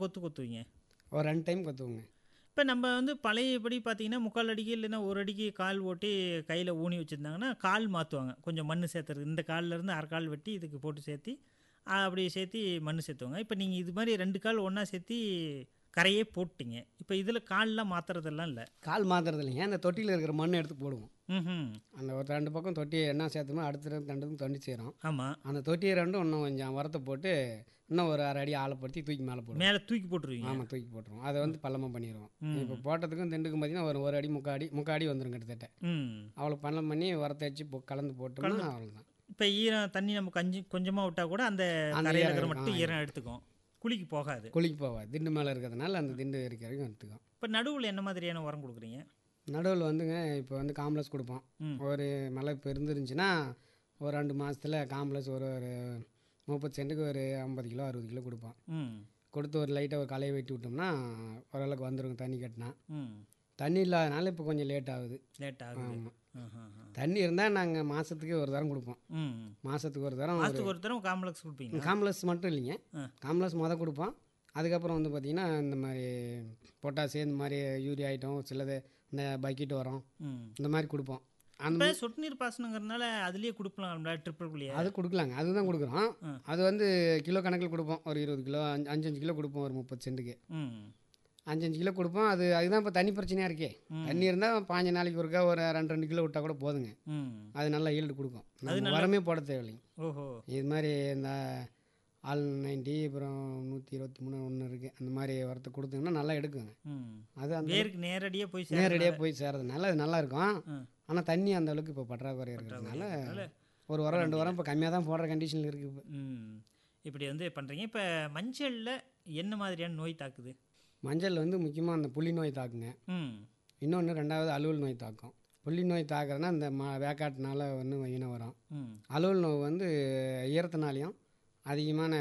கொத்து கொத்துவீங்க ஒரு ரெண்டு டைம் கொத்துவோங்க இப்போ நம்ம வந்து பழையபடி பார்த்தீங்கன்னா முக்கால் அடிக்கு இல்லைன்னா ஒரு அடிக்கு கால் ஓட்டி கையில் ஊனி வச்சுருந்தாங்கன்னா கால் மாற்றுவாங்க கொஞ்சம் மண் சேர்த்துறது இந்த கால்ல இருந்து அரை கால் வெட்டி இதுக்கு போட்டு சேர்த்தி ஆ, அப்படி சேர்த்தி மண் சேர்த்துவாங்க இப்போ நீங்கள் இது மாதிரி ரெண்டு கால் ஒன்றா சேர்த்தி கரையே போட்டீங்க இப்போ இதில் கால்லாம் மாற்றுறதெல்லாம் இல்லை கால் மாத்துறது இல்லைங்க அந்த தொட்டியில் இருக்கிற மண் எடுத்து போடுவோம் ம் அந்த ஒரு ரெண்டு பக்கம் தொட்டியை என்ன சேர்த்தோமோ அடுத்த ரெண்டு ரெண்டுக்கும் தண்ணி செய்கிறோம் ஆமாம் அந்த தொட்டியை ரெண்டும் இன்னும் கொஞ்சம் உரத்தை போட்டு இன்னும் ஒரு அரை அடி ஆழப்படுத்தி தூக்கி மேலே போடுவோம் மேலே தூக்கி போட்டுருவீங்க ஆமாம் தூக்கி போட்டுருவோம் அதை வந்து பள்ளமாக பண்ணிடுவோம் இப்போ போட்டதுக்கும் திண்டுக்கும் பார்த்தீங்கன்னா ஒரு ஒரு அடி முக்கால் அடி முக்கால் அடி வந்துடும் கிட்டத்தட்ட ம் அவ்வளோ பள்ளம் பண்ணி உரத்தை வச்சு போ- கலந்து போட்டோம்னா அவ்வளோதான் இப்போ ஈரம் தண்ணி நம்ம கஞ்சி கொஞ்சமாக விட்டால் கூட அந்த அந்த கரையில் ஈரம் இருக்கிற இருக்கும். மட்டும் ஈரம் எடுத்துக்கும் குளிக்கு போகாது குளிக்கு போவாது திண்டு மேலே இருக்கிறதுனால அந்த திண்டு இருக்கிற வரைக்கும் எடுத்துக்கும் இப்போ நடுவில் என்ன மாதிரியான உரம் கொடுக்குறீங்க நடுவில் வந்துங்க இப்போ வந்து காம்ப்ளெக்ஸ் கொடுப்போம் ம். ஒரு மழை இப்போ இருந்துருந்துச்சுன்னா ஒரு ரெண்டு மாதத்தில் காம்ப்ளெக்ஸ் ஒரு ஒரு முப்பது சென்ட்டுக்கு ஒரு ஐம்பது கிலோ அறுபது கிலோ கொடுப்போம் ம் கொடுத்து ஒரு லைட்டாக ஒரு களையை வெட்டி விட்டோம்னா ஓரளவுக்கு வந்துருங்க தண்ணி கட்டினா ம் தண்ணி இல்லாதனால இப்போ கொஞ்சம் லேட் ஆகுது லேட் ஆகுது ஆமாம் ஆஹா, ஆஹா. தண்ணி இருந்தால் நாங்கள் மாதத்துக்கு ஒரு தரம் கொடுப்போம் ம் மாதத்துக்கு ஒரு தரம் ஒரு மாதத்துக்கு ஒரு தடவை காம்ப்ளெக்ஸ் கொடுப்பீங்க காம்ப்ளெக்ஸ் மட்டும் இல்லைங்க ஆ. காம்ப்ளெக்ஸ் மொதல் கொடுப்போம் அதுக்கப்புறம் வந்து பார்த்திங்கன்னா இந்த மாதிரி பொட்டாசி இந்த மாதிரி யூரியா ஐட்டம் சிலது இந்த பக்கெட் உரம் ம் இந்த மாதிரி கொடுப்போம் அந்த இப்போ சொட்டு நீர் பாசனங்கிறதுனால அதுலேயே கொடுக்கலாம்ல ட்ரிப்பிள்குள்ளேயே அது கொடுக்கலாங்க அதுதான் கொடுக்குறோம் ஆ. அது வந்து கிலோ கணக்கில் கொடுப்போம் ஒரு இருபது கிலோ அஞ்சு அஞ்சு அஞ்சு கிலோ கொடுப்போம் ஒரு முப்பது சென்ட்டுக்கு ம் அஞ்சு அஞ்சு கிலோ கொடுப்போம் அது அதுதான் இப்போ தண்ணி பிரச்சனையாக இருக்கே தண்ணி இருந்தால் பாஞ்சு நாளைக்கு ஒருக்கா ஒரு ரெண்டு ரெண்டு கிலோ விட்டால் கூட போதுங்க ம் அது நல்லா ஈல்டு கொடுக்கும் நம்ம உரமே போட தேவையில்லைங்க ஓஹோ இது மாதிரி இந்த ஆல் நைன்ட்டி அப்புறம் நூற்றி இருபத்தி மூணு ஒன்று இருக்குது அந்த மாதிரி உரத்தை கொடுத்தீங்கன்னா நல்லா எடுக்குங்க ம் அது அந்த வேருக்கு நேரடியாக போய் சேர நேரடியாக போய் சேர்றதுனால அது நல்லா இருக்கும் ஆ. ஆனால் தண்ணி அந்த அளவுக்கு இப்போ பற்றாக்குறை இருக்கிறதுனால அதனால ஒரு உரம் ரெண்டு உரம் இப்போ கம்மியாக தான் போடுற கண்டிஷனில் இருக்குது இப்போ ம் இப்படி வந்து பண்ணுறீங்க இப்போ மஞ்சளில் என்ன மாதிரியான நோய் தாக்குது மஞ்சள் வந்து முக்கியமாக அந்த புள்ளி நோய் தாக்குங்க ம் இன்னொன்று ரெண்டாவது அலுவல் நோய் தாக்கும் புள்ளி நோய் தாக்குறதுனா இந்த ம வேக்காட்டுனால ஒன்று வீணம் வரும் ம் அலுவல் நோய் வந்து ஈரத்தினாலையும் அதிகமான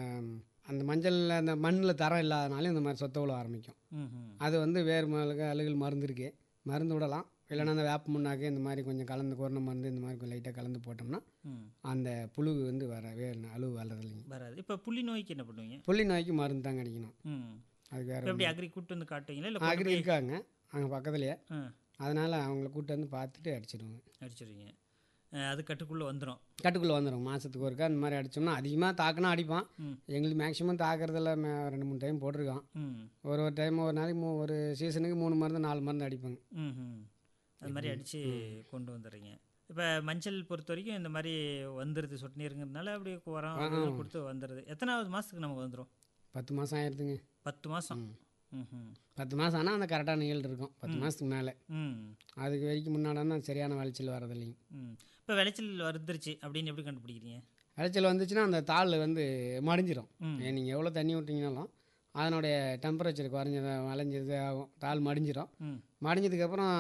அந்த மஞ்சளில் அந்த மண்ணில் தரம் இல்லாதனாலையும் இந்த மாதிரி சொத்த விழ ஆரம்பிக்கும் ம் ம் அது வந்து வேறு மிளகு அழுகல் மருந்து இருக்குது மருந்து விடலாம் இல்லைன்னா அந்த வேப்ப முன்னாக்கு இந்த மாதிரி கொஞ்சம் கலந்து கொரோனா மருந்து இந்த மாதிரி கொஞ்சம் லைட்டாக கலந்து போட்டோம்னா ம் அந்த புழு வந்து வரவே அழுவு வளரது இல்லைங்க வராது இப்போ புள்ளி நோய்க்கு என்ன பண்ணுவீங்க புள்ளி நோய்க்கு மருந்து தான் கிடைக்கணும் ம் அதுக்கு இப்போ வேறு எப்படி அக்ரி கூட்டு வந்து காட்டுவீங்களா இல்லை அக்ரி இருக்காங்க அங்கே பக்கத்துலேயே ஆ அதனால் அவங்கள கூட்டு வந்து பார்த்துட்டு அடிச்சிடுவோங்க அடிச்சிடுவீங்க அஹ் அது கட்டுக்குள்ளே வந்துடும் கட்டுக்குள்ளே வந்துடும் மாதத்துக்கு ஒருக்கா இந்த மாதிரி அடித்தோம்னா அதிகமாக தாக்குனா அடிப்பான் ம். எங்களுக்கு மேக்ஸிமம் தாக்குறதில்ல மே- ரெண்டு மூணு டைம் போட்டிருக்கோம் ம் ஒரு ஒரு டைம் ஒரு நாளைக்கு மூ ஒரு சீசனுக்கு மூணு மருந்து நாலு மருந்து அடிப்பாங்க ம் ம் அது மாதிரி அடித்து கொண்டு வந்துடுறீங்க இப்போ மஞ்சள் பொறுத்த வரைக்கும் இந்த மாதிரி வந்துடுது சொட்டு நீருங்கிறதுனால அப்படி உரம் அதெல்லாம் கொடுத்து வந்துடுது எத்தனாவது மாதத்துக்கு நமக்கு வந்துடும் பத்து மாதம் ஆயிடுதுங்க பத்து மாதம் ம் ம் பத்து மாதம் ஆனால் அந்த கரெக்டான ஈல்டு இருக்கும் பத்து மாதத்துக்கு மேலே ம் அதுக்கு வரைக்கும் முன்னாடி சரியான விளைச்சல் வரதில்லைங்க ம் இப்போ விளைச்சல் வந்துருச்சு அப்படின்னு எப்படி கண்டுபிடிக்கிறீங்க விளைச்சல் வந்துச்சுன்னா அந்த தாள் வந்து மடிஞ்சிரும் ம். நீங்கள் எவ்வளோ தண்ணி விட்டிங்கனாலும் அதனுடைய டெம்பரேச்சர் குறைஞ்சது வளைஞ்சது ஆகும் தாள் மடிஞ்சிரும் ம் மடிஞ்சதுக்கப்புறம்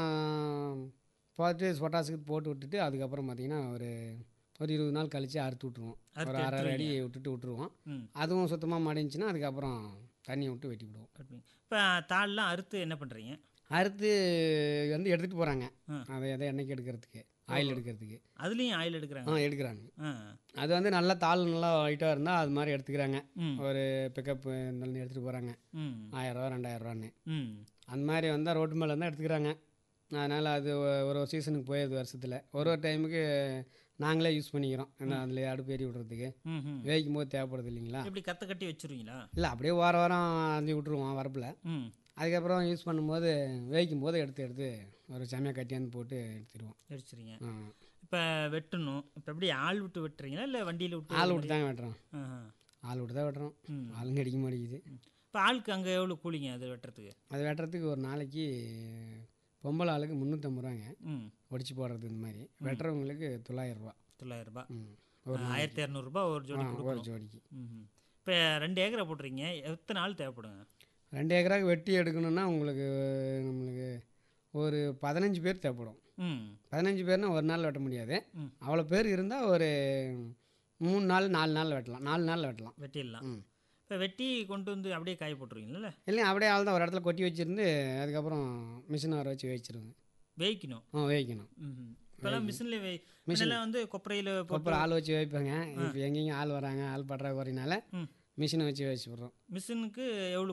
போட்டு பொட்டாசுக்கு போட்டு விட்டுட்டு அதுக்கப்புறம் பார்த்தீங்கன்னா ஒரு ஒரு இருபது நாள் கழித்து அறுத்து விட்ருவோம் ஒரு அரை அரை அடி விட்டுட்டு விட்ருவோம் ம் அதுவும் சுத்தமாக மடிஞ்சுன்னா அதுக்கப்புறம் தண்ணியை விட்டு வெட்டி விடுவோம் கட்டுவீங்க இப்போ தாள்லாம் அறுத்து என்ன பண்ணுறீங்க அறுத்து வந்து எடுத்துகிட்டு போகிறாங்க ம். அதை எதை எண்ணெய்க்கு எடுக்கிறதுக்கு ஆயில் எடுக்கிறதுக்கு அதுலேயும் ஆயில் எடுக்கிறாங்க ஆ எடுக்கிறாங்க ஆ அது வந்து நல்லா தாள் நல்லா ஒயிட்டாக இருந்தால் அது மாதிரி எடுத்துக்கிறாங்க ம் ஒரு பிக்கப் எடுத்துகிட்டு போகிறாங்க ம் ஆயிரரூவா ரெண்டாயிரரூவான்னு ம் அந்த மாதிரி வந்தால் ரோட்டு மேலே இருந்தால் எடுத்துக்கிறாங்க அதனால் அது ஒ- ஒரு ஒரு சீசனுக்கு போயிடுது வருஷத்தில் ஒரு ஒரு டைமுக்கு நாங்களே யூஸ் பண்ணிக்கிறோம் ஏன்னா அதில் அடுப்பு ஏறி விட்றதுக்கு ம் ம் வேய்க்கும் போது தேவைப்படுது இல்லைங்களா எப்படி கற்று கட்டி வச்சுருவீங்களா இல்லை அப்படியே வார வாரம் அஞ்சு விட்ருவோம் வரப்பில் ம் அதுக்கப்புறம் யூஸ் பண்ணும்போது வேய்க்கும் போது எடுத்து எடுத்து ஒரு செம்மையாக கட்டியாந்து போட்டு எடுத்துடுவோம் அடிச்சிருங்க ஆ. இப்போ வெட்டணும் இப்போ எப்படி ஆள் விட்டு வெட்டுறீங்களா இல்லை வண்டியில் விட்டு ஆள் விட்டு தாங்க வெட்டுறோம் ஆஹா. ஆள் விட்டு தான் வெட்டுறோம் ம் ஆளுங்க அடிக்க மாட்டேங்குது இப்போ ஆளுக்கு அங்கே எவ்வளோ கூலிங்க அது வெட்டுறதுக்கு அது வெட்டுறதுக்கு ஒரு நாளைக்கு பொம்பளை ஆளுக்கு முந்நூற்றம்பது ரூபாங்க ம் ஒடிச்சு போடுறது இந்த மாதிரி வெட்டுறவங்களுக்கு தொள்ளாயிரரூபா தொள்ளாயிரரூபா ம் ஒரு ஆயிரத்தி இரநூறுபா ஒரு ஜோடி ஆ, ஒரு கொடுக்கணும் ஜோடிக்கு ம் இப்போ ரெண்டு ஏக்கரை போட்டுறீங்க எத்தனை நாள் தேவைப்படுங்க ரெண்டு ஏக்கராக்கு வெட்டி எடுக்கணும்னா உங்களுக்கு நம்மளுக்கு ஒரு பதினஞ்சு பேர் தேவைப்படும் ம் பதினஞ்சு பேர்னா ஒரு நாள் வெட்ட முடியாது ம். அவ்வளோ பேர் இருந்தால் ஒரு மூணு நாள் நாலு நாள் வெட்டலாம் நாலு நாள் வெட்டலாம் வெட்டிடலாம் ம் இப்போ வெட்டி கொண்டு வந்து அப்படியே காய போட்டுருவீங்களா இல்லைங்க அப்படியே ஆள் தான் ஒரு இடத்துல கொட்டி வச்சிருந்து அதுக்கப்புறம் மிஷின் வர வச்சு வச்சிருவேங்க வேய்க்கணும் ஆ வேய்க்கணும் ம் இப்போல்லாம் மிஷினில் வே மிஷினில் வந்து கொப்பரையில் போட்டு அப்புறம் ஆள் வச்சு வைப்பேங்க இப்போ எங்கெங்க ஆள் வராங்க ஆள் பற்றாக்குறையினால ம் மிஷினை வச்சு வச்சு விட்றோம் மிஷினுக்கு எவ்வளோ